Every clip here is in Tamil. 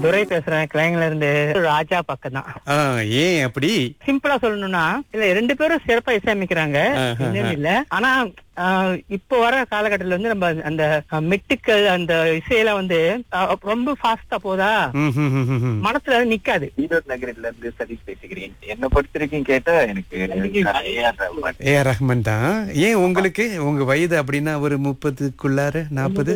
துரை பேசுறேன் கிளைங்ல இருந்து ராஜா பக்கம் தான் ஆ, ஏன் அப்படி சிம்பிளா சொல்லணும்னா இல்ல ரெண்டு பேரும் சிறப்பா இசையமைக்கிறாங்க ஆஹா. இல்லைன்னு இல்ல ஆனா ஆஹ், இப்போ வர காலகட்டத்துல வந்து நம்ம அந்த அஹ், மெட்டுக்கள் அந்த இசையெல்லாம் வந்து ஆஹ், ரொம்ப ஃபாஸ்டா போதா ம், ம், ம், ம், ம். மனசுல நிக்காது ஈரோடு நகரில இருந்து சதீஷ் பேசுகிறேன் என்ன பொறுத்த வரைக்கும் கேட்டா எனக்கு AR Rahman. A R Rahman தான் ஏன் உங்களுக்கு உங்க வயது அப்படின்னா ஒரு முப்பதுக்குள்ளார நாற்பது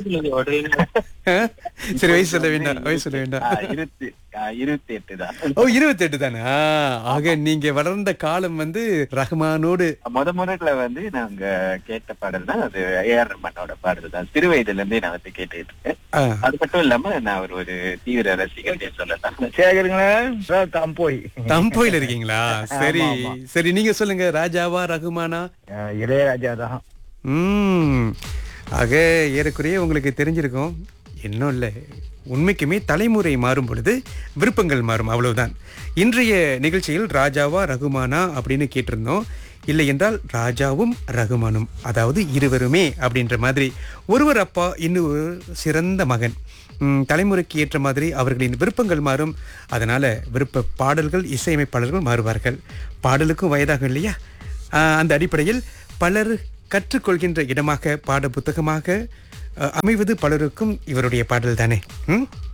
சரி வயசு சொல்ல வேண்டாம் வயசு சொல்ல வேண்டாம் ஆ, இருபத்தி ஆ, இருபத்தி எட்டு தான் ஓ இருபத்தி எட்டு தானே ஆ, ஆக நீங்க வளர்ந்த காலம் வந்து ரஹ்மானோடு முத முதல்ல வந்து நாங்க கேட்ட பாடல் தான் அது ஏஆர் ரஹ்மானோட பாடல் தான் சிறு வயதுல இருந்தே நான் வந்து கேட்டுட்டு இருக்கேன் ஆ, அது மட்டும் இல்லாம நான் ஒரு ஒரு தீவிர ரசிகர் சொல்லலாம் சேகருங்களேன் தம்போய் தம்போயில இருக்கீங்களா சரி சரி நீங்க சொல்லுங்க ராஜாவா ரகுமானா இளையராஜா தான் ம் ஆக ஏறக்குறைய உங்களுக்கு தெரிஞ்சிருக்கும் இன்னும் இல்லை உண்மைக்குமே தலைமுறை மாறும் பொழுது விருப்பங்கள் மாறும் அவ்வளவுதான் இன்றைய நிகழ்ச்சியில் ராஜாவா ரகுமானா அப்படின்னு கேட்டிருந்தோம் இல்லை என்றால் ராஜாவும் ரகுமானும் அதாவது இருவருமே அப்படின்ற மாதிரி ஒருவர் அப்பா இன்னொரு சிறந்த மகன் ம், தலைமுறைக்கு ஏற்ற மாதிரி அவர்களின் விருப்பங்கள் மாறும் அதனால விருப்ப பாடல்கள் இசையமைப்பாளர்கள் மாறுவார்கள் பாடலுக்கும் வயதாகும் இல்லையா ஆஹ், அந்த அடிப்படையில் பலர் கற்றுக்கொள்கின்ற இடமாக பாட புத்தகமாக அஹ், அமைவது பலருக்கும் இவருடைய பாடல் தானே ம்